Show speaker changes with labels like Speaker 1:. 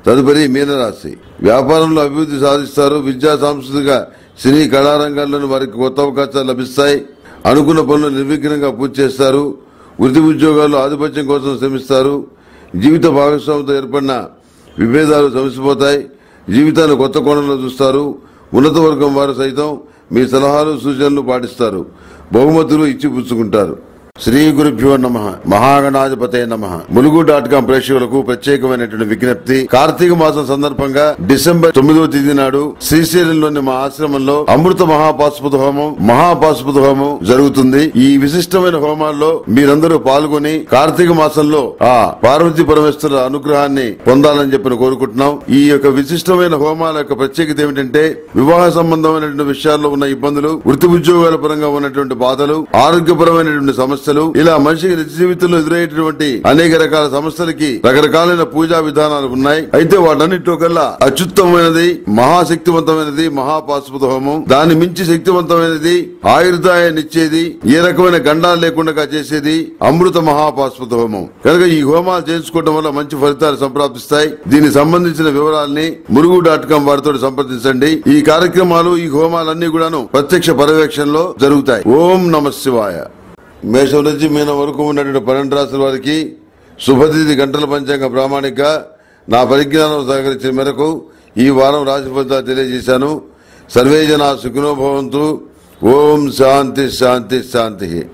Speaker 1: తదుపరి మీనరాశి వ్యాపారంలో అభివృద్ధి సాధిస్తారు విద్యా సాంస్కృతిక సినీ కళారంగాల్లోని వారికి కొత్త అవకాశాలు లభిస్తాయి అనుకున్న పనులు నిర్విఘ్నంగా పూర్తి చేస్తారు వృత్తి ఉద్యోగాల్లో ఆధిపత్యం కోసం శ్రమిస్తారు జీవిత భాగస్వామితో ఏర్పడిన విభేదాలు సమసిపోతాయి జీవితాన్ని కొత్త కోణంలో చూస్తారు ఉన్నత వర్గం వారు సైతం మీ సలహాలు సూచనలు పాటిస్తారు బహుమతులు ఇచ్చి పుచ్చుకుంటారు శ్రీ గురుభ్యో నమ మహాగణాధిపతే నమ ములుగు డాట్ కాం ప్రేక్షకులకు ప్రత్యేకమైనటువంటి విజ్ఞప్తి కార్తీక మాసం సందర్భంగా డిసెంబర్ తొమ్మిదవ తేదీ నాడు శ్రీశైలంలోని మా ఆశ్రమంలో అమృత మహాపాశుపత హోమం మహాపాశుపత హోమం జరుగుతుంది ఈ విశిష్టమైన హోమాల్లో మీరందరూ పాల్గొని కార్తీక మాసంలో ఆ పార్వతీ పరమేశ్వర అనుగ్రహాన్ని పొందాలని చెప్పి కోరుకుంటున్నాం ఈ యొక్క విశిష్టమైన హోమాల యొక్క ప్రత్యేకత ఏమిటంటే వివాహ సంబంధమైనటువంటి విషయాల్లో ఉన్న ఇబ్బందులు వృత్తి ఉద్యోగాల పరంగా ఉన్నటువంటి బాధలు ఆరోగ్యపరమైనటువంటి సమస్యలు ఇలా మనిషికి నిత్య జీవితంలో ఎదురయ్యేటువంటి అనేక రకాల సమస్యలకి రకరకాలైన పూజా విధానాలు ఉన్నాయి అయితే వాటన్నిటిలో కల్లా అత్యుత్తమైనది మహాశక్తివంతమైనది మహాపాశుపత హోమం దాని మించి శక్తివంతమైనది ఆయుర్దాయాన్ని ఇచ్చేది ఏ రకమైన గండాలు లేకుండా చేసేది అమృత మహాపాశుపత హోమం కనుక ఈ హోమాలు చేయించుకోవడం వల్ల మంచి ఫలితాలు సంప్రాప్తిస్తాయి దీనికి సంబంధించిన వివరాల్ని మురుగు డాట్ కాం వారితో సంప్రదించండి ఈ కార్యక్రమాలు ఈ హోమాలన్నీ కూడాను ప్రత్యక్ష పర్యవేక్షణలో జరుగుతాయి ఓం నమ శివాయ మేషం నుంచి మీన వరకు ఉన్నటువంటి పన్నెండు రాసుల వారికి శుభతిథి గంటల పంచాంగ ప్రామాణిక నా పరిజ్ఞానం సహకరించిన మేరకు ఈ వారం రాశి ఫలితాలు తెలియజేశాను సర్వే జన సుఖినో భవంతు ఓం శాంతి శాంతి శాంతి